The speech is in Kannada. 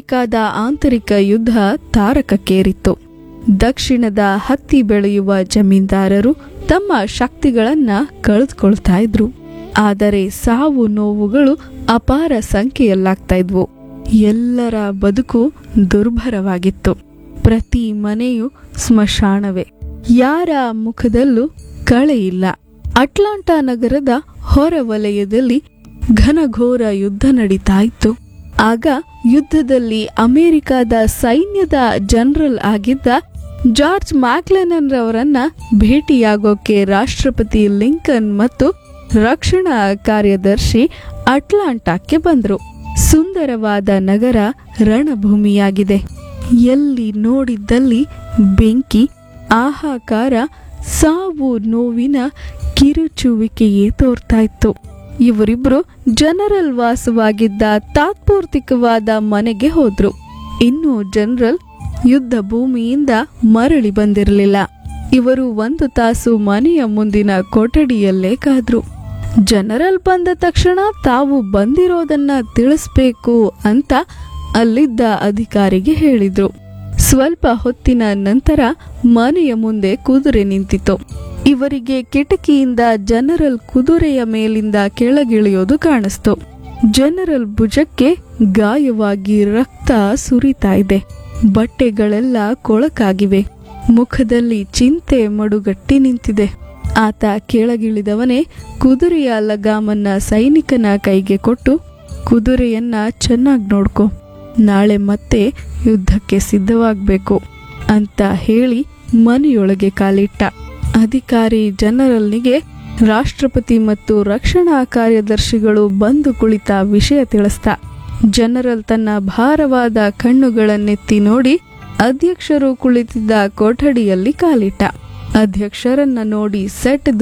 ಅಮೆರಿಕದ ಆಂತರಿಕ ಯುದ್ಧ ತಾರಕಕ್ಕೇರಿತ್ತು ದಕ್ಷಿಣದ ಹತ್ತಿ ಬೆಳೆಯುವ ಜಮೀನ್ದಾರರು ತಮ್ಮ ಶಕ್ತಿಗಳನ್ನ ಕಳೆದುಕೊಳ್ತಾ ಇದ್ರು ಆದರೆ ಸಾವು ನೋವುಗಳು ಅಪಾರ ಸಂಖ್ಯೆಯಲ್ಲಾಗ್ತಾ ಇದ್ವು ಎಲ್ಲರ ಬದುಕು ದುರ್ಭರವಾಗಿತ್ತು ಪ್ರತಿ ಮನೆಯು ಸ್ಮಶಾನವೇ ಯಾರ ಮುಖದಲ್ಲೂ ಕಳೆ ಇಲ್ಲ ಅಟ್ಲಾಂಟಾ ನಗರದ ಹೊರವಲಯದಲ್ಲಿ ಘನಘೋರ ಯುದ್ಧ ನಡೀತಾ ಇತ್ತು ಆಗ ಯುದ್ಧದಲ್ಲಿ ಅಮೆರಿಕದ ಸೈನ್ಯದ ಜನರಲ್ ಆಗಿದ್ದ ಜಾರ್ಜ್ ಮ್ಯಾಕ್ಲೆನನ್ ರವರನ್ನ ಭೇಟಿಯಾಗೋಕೆ ರಾಷ್ಟ್ರಪತಿ ಲಿಂಕನ್ ಮತ್ತು ರಕ್ಷಣಾ ಕಾರ್ಯದರ್ಶಿ ಅಟ್ಲಾಂಟಾಕ್ಕೆ ಬಂದರು ಸುಂದರವಾದ ನಗರ ರಣಭೂಮಿಯಾಗಿದೆ ಎಲ್ಲಿ ನೋಡಿದ್ದಲ್ಲಿ ಬೆಂಕಿ ಆಹಾಕಾರ ಸಾವು ನೋವಿನ ಕಿರುಚುವಿಕೆಯೇ ತೋರ್ತಾ ಇತ್ತು ಇವರಿಬ್ರು ಜನರಲ್ ವಾಸವಾಗಿದ್ದ ತಾತ್ಪೂರ್ತಿಕವಾದ ಮನೆಗೆ ಹೋದ್ರು ಇನ್ನು ಜನರಲ್ ಯುದ್ಧ ಭೂಮಿಯಿಂದ ಮರಳಿ ಬಂದಿರಲಿಲ್ಲ ಇವರು ಒಂದು ತಾಸು ಮನೆಯ ಮುಂದಿನ ಕೊಠಡಿಯಲ್ಲೇ ಕಾದ್ರು ಜನರಲ್ ಬಂದ ತಕ್ಷಣ ತಾವು ಬಂದಿರೋದನ್ನ ತಿಳಿಸ್ಬೇಕು ಅಂತ ಅಲ್ಲಿದ್ದ ಅಧಿಕಾರಿಗೆ ಹೇಳಿದ್ರು ಸ್ವಲ್ಪ ಹೊತ್ತಿನ ನಂತರ ಮನೆಯ ಮುಂದೆ ಕುದುರೆ ನಿಂತಿತು ಇವರಿಗೆ ಕಿಟಕಿಯಿಂದ ಜನರಲ್ ಕುದುರೆಯ ಮೇಲಿಂದ ಕೆಳಗಿಳಿಯೋದು ಕಾಣಿಸ್ತು ಜನರಲ್ ಭುಜಕ್ಕೆ ಗಾಯವಾಗಿ ರಕ್ತ ಸುರಿತಾ ಇದೆ ಬಟ್ಟೆಗಳೆಲ್ಲ ಕೊಳಕಾಗಿವೆ ಮುಖದಲ್ಲಿ ಚಿಂತೆ ಮಡುಗಟ್ಟಿ ನಿಂತಿದೆ ಆತ ಕೆಳಗಿಳಿದವನೇ ಕುದುರೆಯ ಲಗಾಮನ್ನ ಸೈನಿಕನ ಕೈಗೆ ಕೊಟ್ಟು ಕುದುರೆಯನ್ನ ಚೆನ್ನಾಗಿ ನೋಡ್ಕೊ ನಾಳೆ ಮತ್ತೆ ಯುದ್ಧಕ್ಕೆ ಸಿದ್ಧವಾಗಬೇಕು ಅಂತ ಹೇಳಿ ಮನೆಯೊಳಗೆ ಕಾಲಿಟ್ಟ ಅಧಿಕಾರಿ ಜನರಲ್ನಿಗೆ ರಾಷ್ಟ್ರಪತಿ ಮತ್ತು ರಕ್ಷಣಾ ಕಾರ್ಯದರ್ಶಿಗಳು ಬಂದು ಕುಳಿತ ವಿಷಯ ತಿಳಿಸ್ತ ಜನರಲ್ ತನ್ನ ಭಾರವಾದ ಕಣ್ಣುಗಳನ್ನೆತ್ತಿ ನೋಡಿ ಅಧ್ಯಕ್ಷರು ಕುಳಿತಿದ್ದ ಕೊಠಡಿಯಲ್ಲಿ ಕಾಲಿಟ್ಟ ಅಧ್ಯಕ್ಷರನ್ನ ನೋಡಿ ಸೆಟ್